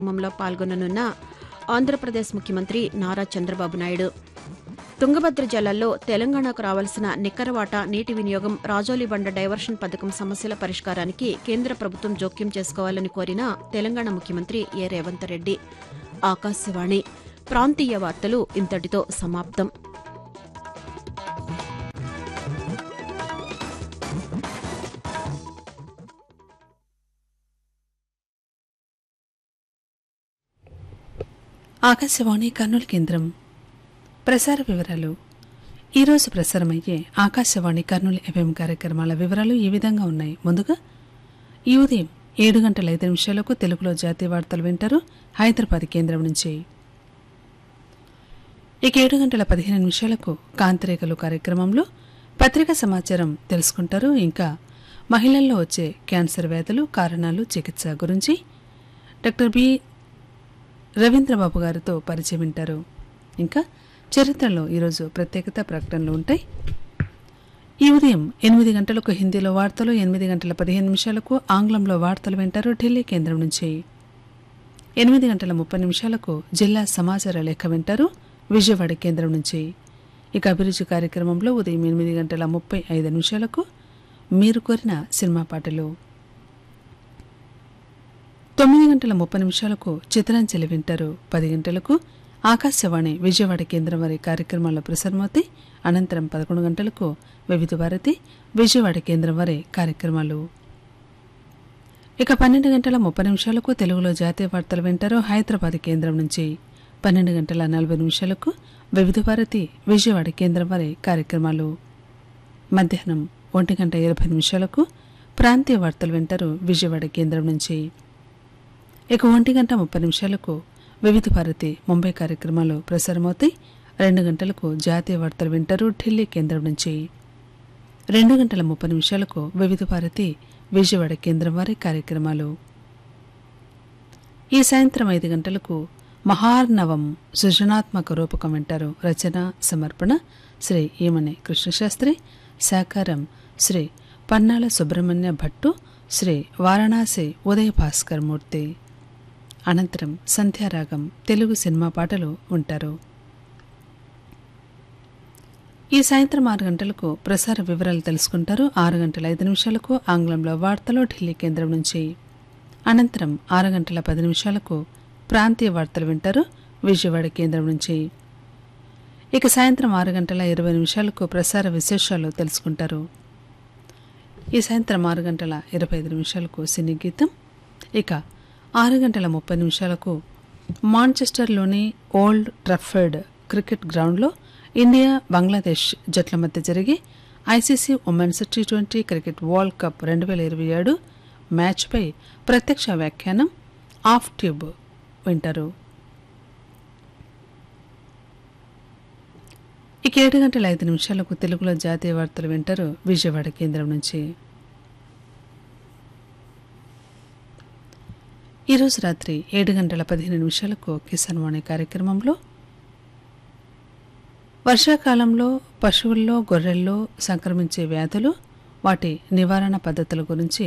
కార్యక్రమంలో పాల్గొననున్న ఆంధ్రప్రదేశ్ ముఖ్యమంత్రి నారా చంద్రబాబు నాయుడు తుంగభద్ర జలాల్లో తెలంగాణకు రావాల్సిన నికర వాటా నీటి వినియోగం రాజోలి బండ డైవర్షన్ పథకం సమస్యల పరిష్కారానికి కేంద్ర ప్రభుత్వం జోక్యం చేసుకోవాలని కోరిన తెలంగాణ ముఖ్యమంత్రి ఏ రేవంత్ రెడ్డి ఆకాశవాణి ప్రాంతీయ వార్తలు ఇంతటితో సమాప్తం ఆకాశవాణి కర్నూలు కేంద్రం ప్రసార వివరాలు ఈరోజు ప్రసారమయ్యే ఆకాశవాణి కర్నూలు ఎఫ్ఎం కార్యక్రమాల వివరాలు ఈ విధంగా ఉన్నాయి ముందుగా ఈ ఉదయం ఏడు గంటల ఐదు నిమిషాలకు తెలుగులో జాతీయ వార్తలు వింటారు హైదరాబాద్ కేంద్రం నుంచి ఇక ఏడు గంటల పదిహేను నిమిషాలకు కాంతిరేఖలు కార్యక్రమంలో పత్రికా సమాచారం తెలుసుకుంటారు ఇంకా మహిళల్లో వచ్చే క్యాన్సర్ వ్యాధులు కారణాలు చికిత్స గురించి డాక్టర్ బి రవీంద్రబాబు గారితో పరిచయం వింటారు ఇంకా చరిత్రలో ఈరోజు ప్రత్యేకత ప్రకటనలు ఉంటాయి ఈ ఉదయం ఎనిమిది గంటలకు హిందీలో వార్తలు ఎనిమిది గంటల పదిహేను నిమిషాలకు ఆంగ్లంలో వార్తలు వింటారు ఢిల్లీ కేంద్రం నుంచి ఎనిమిది గంటల ముప్పై నిమిషాలకు జిల్లా సమాచార లేఖ వింటారు విజయవాడ కేంద్రం నుంచి ఇక అభిరుచి కార్యక్రమంలో ఉదయం ఎనిమిది గంటల ముప్పై ఐదు నిమిషాలకు మీరు కోరిన సినిమా పాటలు తొమ్మిది గంటల ముప్పై నిమిషాలకు చిత్రాంజలి వింటారు పది గంటలకు ఆకాశవాణి విజయవాడ కేంద్రం వారి కార్యక్రమాల్లో ప్రసారమవుతాయి అనంతరం పదకొండు గంటలకు వివిధ భారతి విజయవాడ కేంద్రం వారి కార్యక్రమాలు ఇక పన్నెండు గంటల ముప్పై నిమిషాలకు తెలుగులో జాతీయ వార్తలు వింటారు హైదరాబాద్ కేంద్రం నుంచి పన్నెండు గంటల నలభై నిమిషాలకు వివిధ భారతి విజయవాడ కేంద్రం వారి కార్యక్రమాలు మధ్యాహ్నం ఒంటి గంట ఇరవై నిమిషాలకు ప్రాంతీయ వార్తలు వింటారు విజయవాడ కేంద్రం నుంచి ఇక ఒంటి గంట ముప్పై నిమిషాలకు వివిధ భారతి ముంబై కార్యక్రమాలు ప్రసారమవుతాయి రెండు గంటలకు జాతీయ వార్తలు వింటారు ఢిల్లీ కేంద్రం నుంచి రెండు గంటల ముప్పై నిమిషాలకు వివిధ భారతి విజయవాడ కేంద్రం వారి కార్యక్రమాలు ఈ సాయంత్రం ఐదు గంటలకు మహార్నవం సృజనాత్మక రూపకం వింటారు రచన సమర్పణ శ్రీ ఈమనే కృష్ణశాస్త్రి సాకారం శ్రీ పన్నాల సుబ్రహ్మణ్య భట్టు శ్రీ వారణాసి ఉదయ భాస్కర్ మూర్తి అనంతరం సంధ్యారాగం తెలుగు సినిమా పాటలు ఉంటారు ఈ సాయంత్రం ఆరు గంటలకు ప్రసార వివరాలు తెలుసుకుంటారు ఆరు గంటల ఐదు నిమిషాలకు ఆంగ్లంలో వార్తలు ఢిల్లీ కేంద్రం నుంచి అనంతరం ఆరు గంటల పది నిమిషాలకు ప్రాంతీయ వార్తలు వింటారు విజయవాడ కేంద్రం నుంచి ఇక సాయంత్రం ఆరు గంటల ఇరవై నిమిషాలకు ప్రసార విశేషాలు తెలుసుకుంటారు ఈ సాయంత్రం ఆరు గంటల ఇరవై ఐదు నిమిషాలకు సినీ గీతం ఇక ఆరు గంటల ముప్పై నిమిషాలకు మాంచెస్టర్లోని ఓల్డ్ ట్రఫర్డ్ క్రికెట్ గ్రౌండ్లో ఇండియా బంగ్లాదేశ్ జట్ల మధ్య జరిగే ICC women's T twenty cricket world cup రెండు వేల ఇరవై ఏడు మ్యాచ్పై ప్రత్యక్ష వ్యాఖ్యానం ఆఫ్ ట్యూబ్ వింటారు ఇక ఏడు గంటల ఐదు నిమిషాలకు తెలుగులో జాతీయ వార్తలు వింటారు విజయవాడ కేంద్రం నుంచి ఈరోజు రాత్రి ఏడు గంటల పదిహేను నిమిషాలకు కిసాన్ వాణి కార్యక్రమంలో వర్షాకాలంలో పశువుల్లో గొర్రెల్లో సంక్రమించే వ్యాధులు వాటి నివారణ పద్ధతుల గురించి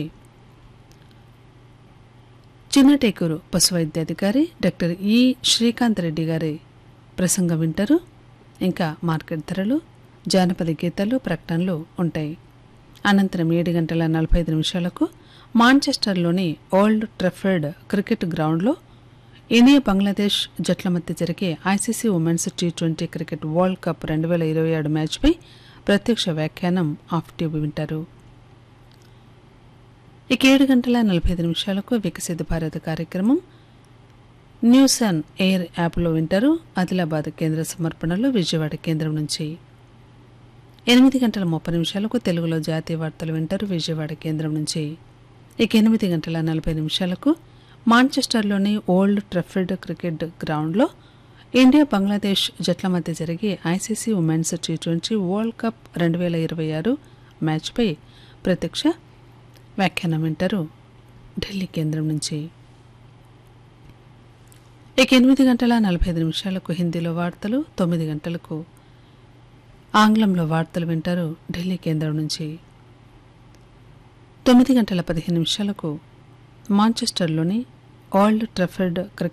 చిన్నటేకూరు పశు వైద్యాధికారి డాక్టర్ ఈ శ్రీకాంత్ రెడ్డి గారి ప్రసంగం వింటారు ఇంకా మార్కెట్ ధరలు జానపద గీతాలు ప్రకటనలు ఉంటాయి అనంతరం ఏడు గంటల నలభై ఐదు నిమిషాలకు మాంచెస్టర్లోని ఓల్డ్ ట్రఫర్డ్ క్రికెట్ గ్రౌండ్లో ఇండియా బంగ్లాదేశ్ జట్ల మధ్య జరిగే ICC women's T twenty cricket world cup రెండు వేల ఇరవై ఏడు మ్యాచ్పై ప్రత్యక్ష వ్యాఖ్యానం ఆఫ్ ట్యూబ్ వింటారు ఇక ఏడు గంటల నలభై ఐదు నిమిషాలకు వికసిత భారత్ కార్యక్రమం న్యూస్ అండ్ ఎయిర్ యాప్లో వింటారు ఆదిలాబాద్ కేంద్ర సమర్పణలో విజయవాడ కేంద్రం నుంచి ఎనిమిది గంటల ముప్పై నిమిషాలకు తెలుగులో జాతీయ వార్తలు వింటారు విజయవాడ కేంద్రం నుంచి ఇక ఎనిమిది గంటల నలభై నిమిషాలకు మాంచెస్టర్లోని ఓల్డ్ ట్రఫర్డ్ క్రికెట్ గ్రౌండ్లో ఇండియా బంగ్లాదేశ్ జట్ల మధ్య జరిగే ICC women's T twenty world cup రెండు వేల ఇరవై ఆరు మ్యాచ్పై ప్రత్యక్ష వ్యాఖ్యానం వింటారు ఢిల్లీ కేంద్రం నుంచి ఇక ఎనిమిది గంటల నలభై ఐదు నిమిషాలకు హిందీలో వార్తలు తొమ్మిది గంటలకు ఆంగ్లంలో వార్తలు వింటారు ఢిల్లీ కేంద్రం నుంచి తొమ్మిది గంటల పదిహేను నిమిషాలకు మాంచెస్టర్లోని ఓల్డ్ ట్రఫర్డ్